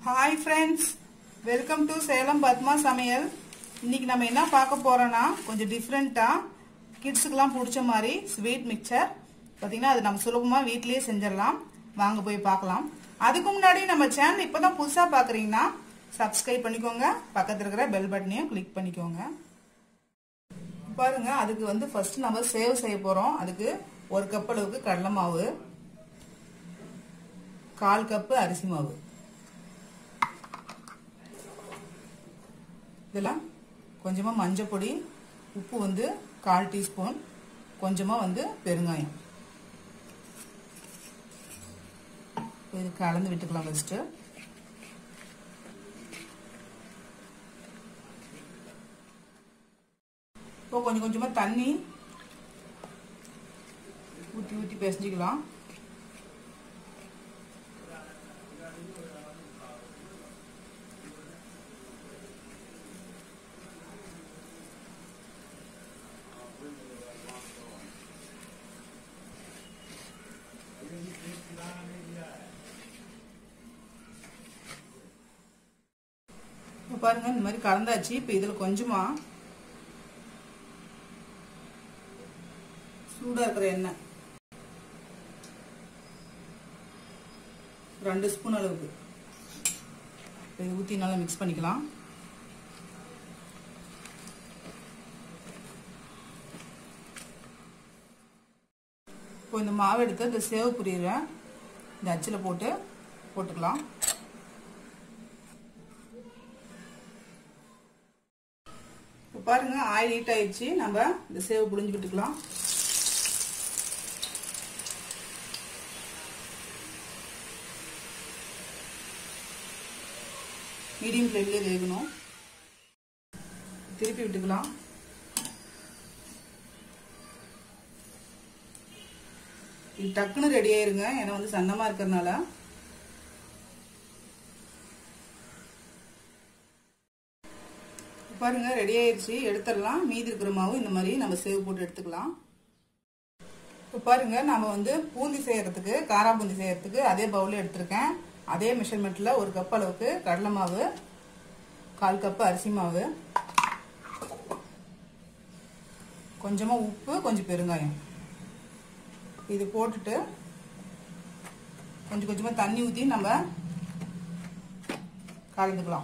hi friends welcome to Salem Padma சமையல் இன்னைக்கு நம்ம என்ன பார்க்க போறோம்னா கொஞ்சம் டிஃப்ரெண்ட்டாக கிட்ஸுக்கெல்லாம் பிடிச்ச மாதிரி ஸ்வீட் மிக்சர் பார்த்தீங்கன்னா அது நம்ம சுலபமாக வீட்லயே செஞ்சிடலாம் வாங்க போய் பார்க்கலாம் அதுக்கு முன்னாடி நம்ம சேனல் இப்போ தான் புதுசாக பார்க்குறீங்கன்னா சப்ஸ்கிரைப் பண்ணிக்கோங்க பக்கத்தில் இருக்கிற பெல் பட்டனையும் கிளிக் பண்ணிக்கோங்க பாருங்க அதுக்கு வந்து ஃபர்ஸ்ட் நம்ம சேவ் செய்ய போகிறோம் அதுக்கு ஒரு கப் அளவுக்கு கடலை மாவு கால் கப்பு அரிசி மாவு இதெல்லாம் கொஞ்சமாக மஞ்சள் பொடி உப்பு வந்து கால் டீஸ்பூன் கொஞ்சமாக வந்து பெருங்காயம் இது கலந்து விட்டுக்கலாம் ஃபஸ்ட்டு இப்போ கொஞ்சம் கொஞ்சமாக தண்ணி ஊற்றி ஊற்றி பிசைஞ்சிக்கலாம் இப்போ பாருங்க இந்த மாதிரி கலந்தாச்சு இப்போ இதில் கொஞ்சமா சூடாக இருக்கிற எண்ணெய் ரெண்டு ஸ்பூன் அளவுக்கு இது ஊற்றி நல்லா மிக்ஸ் பண்ணிக்கலாம் இப்போ இந்த மாவு எடுத்து இந்த சேவ் புரியுற இந்த அச்சில் போட்டு போட்டுக்கலாம் இப்போ பாருங்க ஆயில் ஹீட் ஆயிடுச்சு நம்ம இந்த சேவ் புழிஞ்சு விட்டுக்கலாம் மீடியம் ஃப்ளேம்லேயே வேகணும் திருப்பி விட்டுக்கலாம் இது டக்குன்னு ரெடி ஆயிருங்க ஏன்னா வந்து சன்னமா இருக்கிறதுனால பாருங்க ரெடி ஆயிருச்சு எடுத்துடலாம் மீதி இருக்கிற மாவு இந்த மாதிரி நம்ம சேவ் போட்டு எடுத்துக்கலாம் இப்போ பாருங்க நம்ம வந்து பூந்தி செய்யறதுக்கு காரா பூந்தி செய்யறதுக்கு அதே பவுலில் எடுத்திருக்கேன் அதே மெஷர்மெண்ட்ல ஒரு கப் அளவுக்கு கடலை மாவு கால் கப்பு அரிசி மாவு கொஞ்சமா உப்பு கொஞ்சம் பெருங்காயம் இது போட்டுட்டு கொஞ்சம் கொஞ்சமா தண்ணி ஊற்றி நம்ம கலந்துக்கலாம்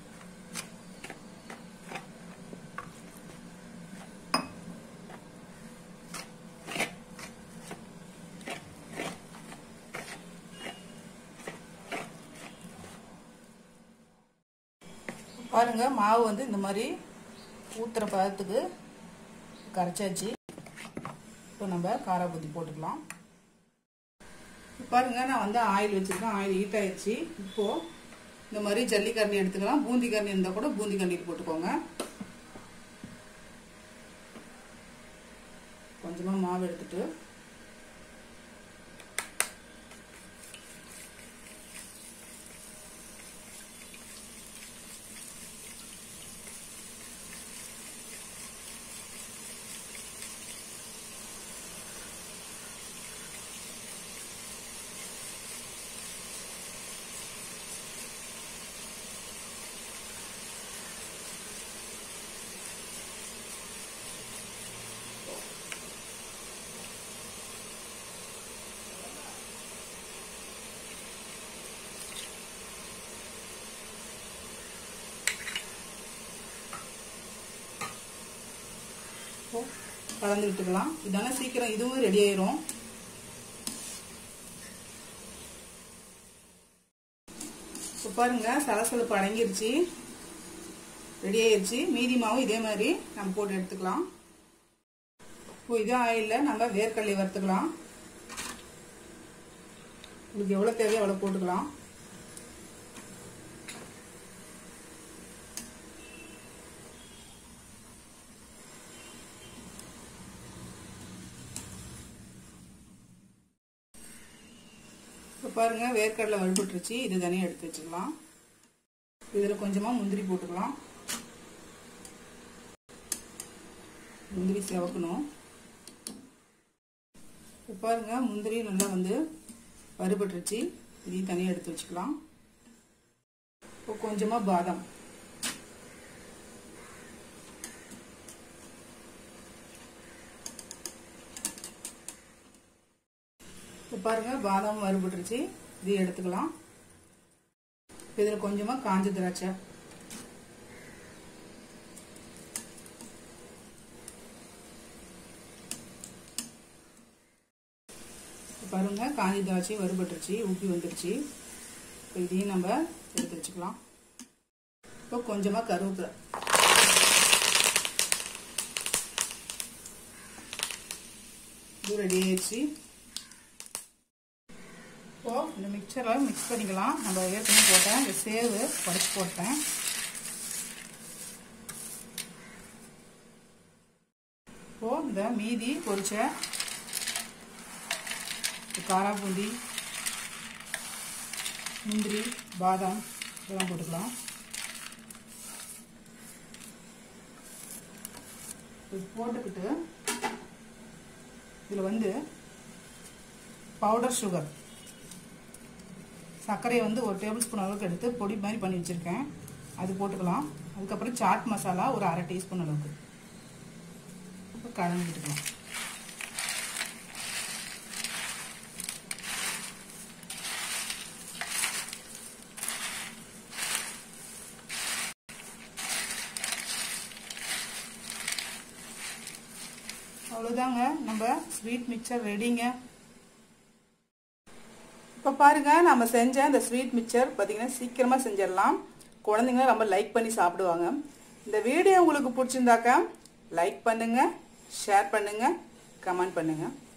பாருங்க மாவு வந்து இந்த மாதிரி ஊத்துற பதத்துக்கு கரைச்சாச்சு இப்போ நம்ம காரா பூந்தி போட்டுக்கலாம் பாருங்க நான் வந்து ஆயில் வச்சிருக்கேன் ஆயில் ஹீட் ஆயிடுச்சு இப்போ இந்த மாதிரி ஜல்லிக்கரண்டி எடுத்துக்கலாம் பூந்தி கரண்டி இருந்தால் கூட பூந்தி கரண்டி போட்டுக்கோங்க கொஞ்சமாக மாவு எடுத்துட்டு கலந்து விட்டுக்கலாம் இதான சீக்கிரம் இதுவும் ரெடி ஆயிரும் இப்போ பாருங்க சலசலப்பு அடங்கிருச்சு ரெடி ஆயிருச்சு மீதி மாவும் இதே மாதிரி நம்ம போட்டு எடுத்துக்கலாம் இப்போ இதே ஆயிலில் நம்ம வேர்க்கடலை வறுத்துக்கலாம் உங்களுக்கு எவ்வளோ தேவையோ அவ்வளோ போட்டுக்கலாம் இப்போ பாருங்க வேர்க்கடலை வறுபட்டுருச்சு இது தனியாக எடுத்து வச்சுக்கலாம் இதில் கொஞ்சமாக முந்திரி போட்டுக்கலாம் முந்திரி செவக்கணும் இப்போ பாருங்க முந்திரி நல்லா வந்து வறுபட்டுருச்சு இதையும் தனியாக எடுத்து வச்சுக்கலாம் இப்போ கொஞ்சமாக பாதாம் இப்போ பாருங்க பாதாம் வறுபட்டுருச்சு இது எடுத்துக்கலாம் இதில் கொஞ்சமாக காஞ்ச திராட்சை பாருங்க காஞ்சி திராட்சை வறுபட்டுருச்சு உப்பி வந்துருச்சு இப்போ இதையும் நம்ம எடுத்து வச்சுக்கலாம் இப்போ கொஞ்சமாக கருவேப்பிலை இது ரெடி ஆயிடுச்சு இப்போ இந்த மிக்சரை மிக்ஸ் பண்ணிக்கலாம் நம்ம ஏற்கனவே போட்டேன் இந்த சேவு படிச்சு போட்டேன் இப்போ இந்த மீதி பொரிச்ச காரா பூந்தி முந்திரி பாதாம் இதெல்லாம் போட்டுக்கலாம் இது போட்டுக்கிட்டு இதில் வந்து பவுடர் சுகர் சர்க்கரையை வந்து ஒரு டேபிள் ஸ்பூன் அளவுக்கு எடுத்து பொடி மாதிரி பண்ணி வச்சுருக்கேன் அது போட்டுக்கலாம் அதுக்கப்புறம் சாட் மசாலா ஒரு அரை டீஸ்பூன் அளவுக்கு இப்போ கலந்து விட்டுக்கலாம் அவ்வளோதாங்க நம்ம ஸ்வீட் மிக்சர் ரெடிங்க இப்போ பாருங்க நம்ம செஞ்ச அந்த ஸ்வீட் மிக்சர் பார்த்தீங்கன்னா சீக்கிரமாக செஞ்சிடலாம் குழந்தைங்க ரொம்ப லைக் பண்ணி சாப்பிடுவாங்க இந்த வீடியோ உங்களுக்கு பிடிச்சிருந்தாக்கா லைக் பண்ணுங்க ஷேர் பண்ணுங்க கமெண்ட் பண்ணுங்க